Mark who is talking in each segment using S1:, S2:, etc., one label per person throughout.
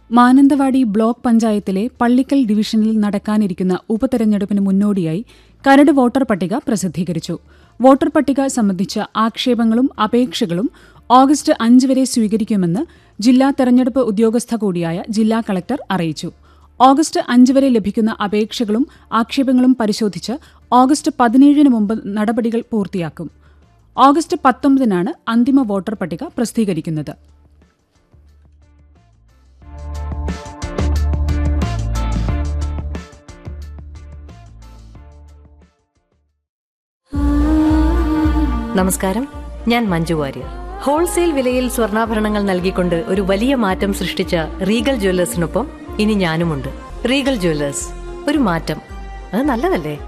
S1: Mananthavady block പഞ്ചായത്തിലെ പള്ളിക്കൽ ഡിവിഷനിൽ നടക്കാനിരിക്കുന്ന ഉപതെരഞ്ഞെടുപ്പിന് മുന്നോടിയായി കരട് വോട്ടർ പട്ടിക പ്രസിദ്ധീകരിച്ചു വോട്ടർ പട്ടിക സംബന്ധിച്ച ആക്ഷേപങ്ങളും അപേക്ഷകളും ഓഗസ്റ്റ് അഞ്ച് വരെ സ്വീകരിക്കുമെന്ന് ജില്ലാ തെരഞ്ഞെടുപ്പ് ഉദ്യോഗസ്ഥ കൂടിയായ ജില്ലാ കളക്ടർ അറിയിച്ചു ഓഗസ്റ്റ് അഞ്ച് വരെ ലഭിക്കുന്ന അപേക്ഷകളും ആക്ഷേപങ്ങളും പരിശോധിച്ച് ഓഗസ്റ്റ് പതിനേഴിന് മുമ്പ് നടപടികൾ പൂർത്തിയാക്കും ഓഗസ്റ്റ് പത്തൊമ്പതിനാണ് അന്തിമ വോട്ടർ പട്ടിക പ്രസിദ്ധീകരിക്കുന്നത്
S2: നമസ്കാരം ഞാൻ മഞ്ജു വാര്യർ ഹോൾസെയിൽ വിലയിൽ സ്വർണ്ണാഭരണങ്ങൾ നൽകിക്കൊണ്ട് ഒരു വലിയ മാറ്റം സൃഷ്ടിച്ച റീഗൽ ജ്വല്ലേഴ്സിനൊപ്പം ഇനി ഞാനുമുണ്ട് റീഗൽ ജ്വല്ലേഴ്സ് ഒരു മാറ്റം അത് നല്ലതല്ലേ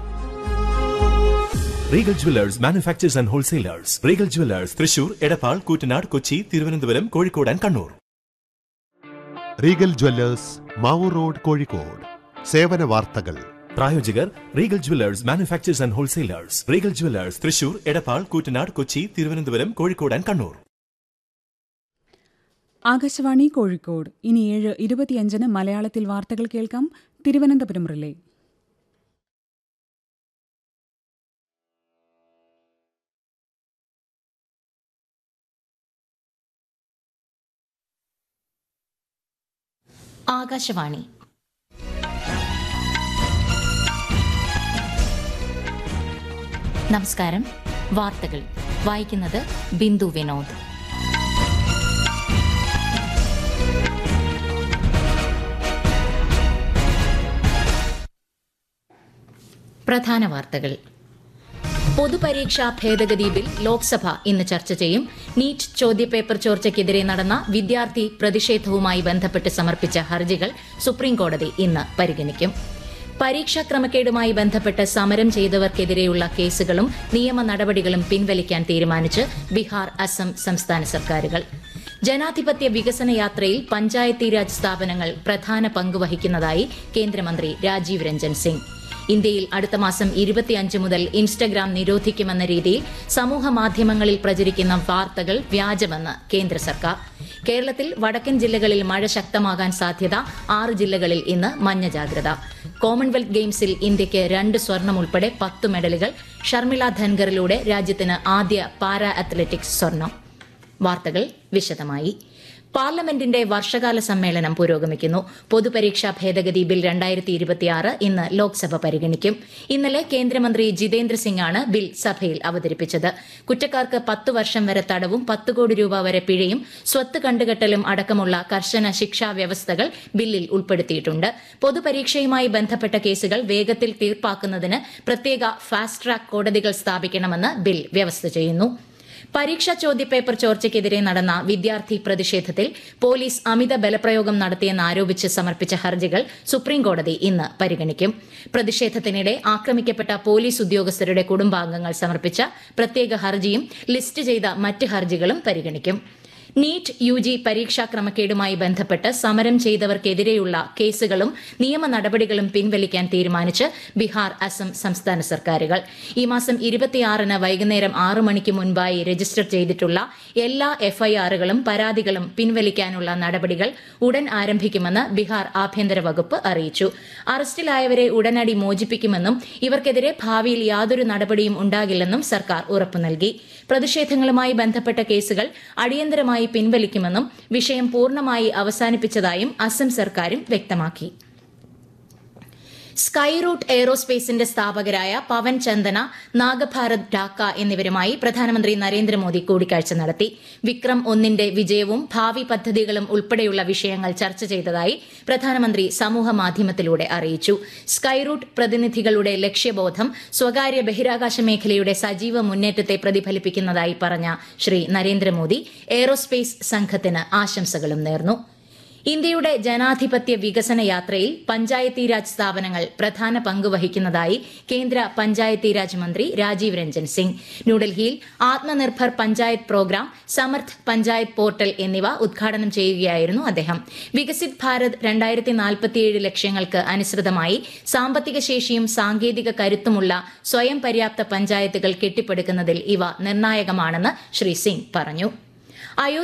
S3: Regal jewellers manufacturers and wholesalers Regal jewellers Thrissur Edappal Koottanad Kochi Thiruvananthapuram Kozhikode and Kannur
S4: Regal jewellers Mavoor road Kozhikode സേവന വാർത്തകൾ
S3: പ്രായോജകർ Regal jewellers manufacturers and wholesalers Regal jewellers Thrissur Edappal Koottanad Kochi Thiruvananthapuram Kozhikode and Kannur
S1: Akashvani Kozhikode ഇനി ഏഴ് ഇരുപത്തിയഞ്ചിന് മലയാളത്തിൽ വാർത്തകൾ കേൾക്കാം തിരുവനന്തപുരം റിലേ
S5: ആകാശവാണി നമസ്കാരം വാർത്തകൾ വായിക്കുന്നത് ബിന്ദു വിനോദ് പ്രധാന വാർത്തകൾ പൊതുപരീക്ഷാ ഭേദഗതി ബിൽ ലോക്സഭ ഇന്ന് ചർച്ച ചെയ്യും നീറ്റ് ചോദ്യപേപ്പർ ചോർച്ചയ്ക്കെതിരെ നടന്ന വിദ്യാർത്ഥി പ്രതിഷേധവുമായി ബന്ധപ്പെട്ട് സമർപ്പിച്ച ഹർജികൾ സുപ്രീംകോടതി ഇന്ന് പരിഗണിക്കും പരീക്ഷാ ക്രമക്കേടുമായി ബന്ധപ്പെട്ട് സമരം ചെയ്തവർക്കെതിരെയുള്ള കേസുകളും നിയമ നടപടികളും പിൻവലിക്കാൻ തീരുമാനിച്ച് ബീഹാർ അസം സംസ്ഥാന സർക്കാരുകൾ ജനാധിപത്യ വികസന യാത്രയിൽ പഞ്ചായത്തി രാജ് സ്ഥാപനങ്ങൾ പ്രധാന പങ്ക് വഹിക്കുന്നതായി കേന്ദ്രമന്ത്രി രാജീവ് രഞ്ജൻ സിംഗ് ഇന്ത്യയിൽ അടുത്ത മാസം ഇരുപത്തിയഞ്ച് മുതൽ ഇൻസ്റ്റഗ്രാം നിരോധിക്കുമെന്ന രീതിയിൽ സമൂഹ മാധ്യമങ്ങളിൽ പ്രചരിക്കുന്ന വാർത്തകൾ വ്യാജമെന്ന് കേന്ദ്ര സർക്കാർ കേരളത്തിൽ വടക്കൻ ജില്ലകളിൽ മഴ ശക്തമാകാൻ സാധ്യത ആറ് ജില്ലകളിൽ ഇന്ന് മഞ്ഞ ജാഗ്രത കോമൺവെൽത്ത് ഗെയിംസിൽ ഇന്ത്യയ്ക്ക് രണ്ട് സ്വർണം ഉൾപ്പെടെ പത്ത് മെഡലുകൾ ഷർമിള ധൻഗറിലൂടെ രാജ്യത്തിന് ആദ്യ പാരാ അത്ലറ്റിക്സ് സ്വർണം വാർത്തകൾ വിശദമായി പാർലമെന്റിന്റെ വർഷകാല സമ്മേളനം പുരോഗമിക്കുന്നു പൊതുപരീക്ഷാ ഭേദഗതി ബിൽ രണ്ടായിരത്തി ഇരുപത്തിയാറ് ഇന്ന് ലോക്സഭ പരിഗണിക്കും ഇന്നലെ കേന്ദ്രമന്ത്രി ജിതേന്ദ്ര സിംഗാണ് ബിൽ സഭയിൽ അവതരിപ്പിച്ചത് കുറ്റക്കാർക്ക് പത്ത് വർഷം വരെ തടവും പത്ത് കോടി രൂപ വരെ പിഴയും സ്വത്ത് കണ്ടുകെട്ടലും അടക്കമുള്ള കർശന ശിക്ഷാ വ്യവസ്ഥകൾ ബില്ലിൽ ഉൾപ്പെടുത്തിയിട്ടുണ്ട് പൊതുപരീക്ഷയുമായി ബന്ധപ്പെട്ട കേസുകൾ വേഗത്തിൽ തീർപ്പാക്കുന്നതിന് പ്രത്യേക ഫാസ്റ്റ് ട്രാക്ക് കോടതികൾ സ്ഥാപിക്കണമെന്ന് ബിൽ വ്യവസ്ഥ ചെയ്യുന്നു പരീക്ഷാ ചോദ്യപേപ്പർ ചോർച്ചയ്ക്കെതിരെ നടന്ന വിദ്യാർത്ഥി പ്രതിഷേധത്തിൽ പോലീസ് അമിത ബലപ്രയോഗം നടത്തിയെന്നാരോപിച്ച് സമർപ്പിച്ച ഹർജികൾ സുപ്രീംകോടതി ഇന്ന് പരിഗണിക്കും പ്രതിഷേധത്തിനിടെ ആക്രമിക്കപ്പെട്ട പോലീസ് ഉദ്യോഗസ്ഥരുടെ കുടുംബാംഗങ്ങൾ സമർപ്പിച്ച പ്രത്യേക ഹർജിയും ലിസ്റ്റ് ചെയ്ത മറ്റ് ഹർജികളും പരിഗണിക്കും നീറ്റ് യു ജി പരീക്ഷാ ക്രമക്കേടുമായി ബന്ധപ്പെട്ട് സമരം ചെയ്തവർക്കെതിരെയുള്ള കേസുകളും നിയമ നടപടികളും പിൻവലിക്കാൻ തീരുമാനിച്ച് ബീഹാർ അസം സംസ്ഥാന സർക്കാരുകൾ ഈ മാസം ഇരുപത്തിയാറിന് വൈകുന്നേരം ആറു മണിക്ക് മുൻപായി രജിസ്റ്റർ ചെയ്തിട്ടുള്ള എല്ലാ എഫ്ഐആറുകളും പരാതികളും പിൻവലിക്കാനുള്ള നടപടികൾ ഉടൻ ആരംഭിക്കുമെന്ന് ബീഹാർ ആഭ്യന്തര വകുപ്പ് അറിയിച്ചു അറസ്റ്റിലായവരെ ഉടനടി മോചിപ്പിക്കുമെന്നും ഇവർക്കെതിരെ ഭാവിയിൽ യാതൊരു നടപടിയും ഉണ്ടാകില്ലെന്നും സർക്കാർ ഉറപ്പു നൽകി പ്രതിഷേധങ്ങളുമായി ബന്ധപ്പെട്ട കേസുകൾ അടിയന്തരമായി പിൻവലിക്കുമെന്നും വിഷയം പൂർണ്ണമായി അവസാനിപ്പിച്ചതായും അസം സർക്കാരും വ്യക്തമാക്കി സ്കൈ റൂട്ട് എയ്റോസ്പേസിന്റെ സ്ഥാപകരായ പവൻ ചന്ദന നാഗഭാരത് ഡാക്ക എന്നിവരുമായി പ്രധാനമന്ത്രി നരേന്ദ്രമോദി കൂടിക്കാഴ്ച നടത്തി വിക്രം ഒന്നിന്റെ വിജയവും ഭാവി പദ്ധതികളും ഉൾപ്പെടെയുള്ള വിഷയങ്ങൾ ചർച്ച ചെയ്തതായി പ്രധാനമന്ത്രി സമൂഹ മാധ്യമത്തിലൂടെ അറിയിച്ചു സ്കൈ റൂട്ട് പ്രതിനിധികളുടെ ലക്ഷ്യബോധം സ്വകാര്യ ബഹിരാകാശ മേഖലയുടെ സജീവ മുന്നേറ്റത്തെ പ്രതിഫലിപ്പിക്കുന്നതായി പറഞ്ഞ ശ്രീ നരേന്ദ്രമോദി എയ്റോസ്പേസ് സംഘത്തിന് ആശംസകളും നേർന്നു ഇന്ത്യയുടെ ജനാധിപത്യ വികസന യാത്രയിൽ പഞ്ചായത്തി രാജ് സ്ഥാപനങ്ങൾ പ്രധാന പങ്ക് വഹിക്കുന്നതായി കേന്ദ്ര പഞ്ചായത്തി രാജ് മന്ത്രി രാജീവ് രഞ്ജൻ സിംഗ് ന്യൂഡൽഹിയിൽ ആത്മനിർഭർ പഞ്ചായത്ത് പ്രോഗ്രാം സമർത്ഥ് പഞ്ചായത്ത് പോർട്ടൽ എന്നിവ ഉദ്ഘാടനം ചെയ്യുകയായിരുന്നു അദ്ദേഹം വികസിത് ഭാരത് രണ്ടായിരത്തി നാൽപ്പത്തിയേഴ് ലക്ഷ്യങ്ങൾക്ക് അനുസൃതമായി സാമ്പത്തിക ശേഷിയും സാങ്കേതിക കരുത്തുമുള്ള സ്വയം പര്യാപ്ത പഞ്ചായത്തുകൾ കെട്ടിപ്പടുക്കുന്നതിൽ ഇവ നിർണായകമാണെന്ന് ശ്രീ സിംഗ് പറഞ്ഞു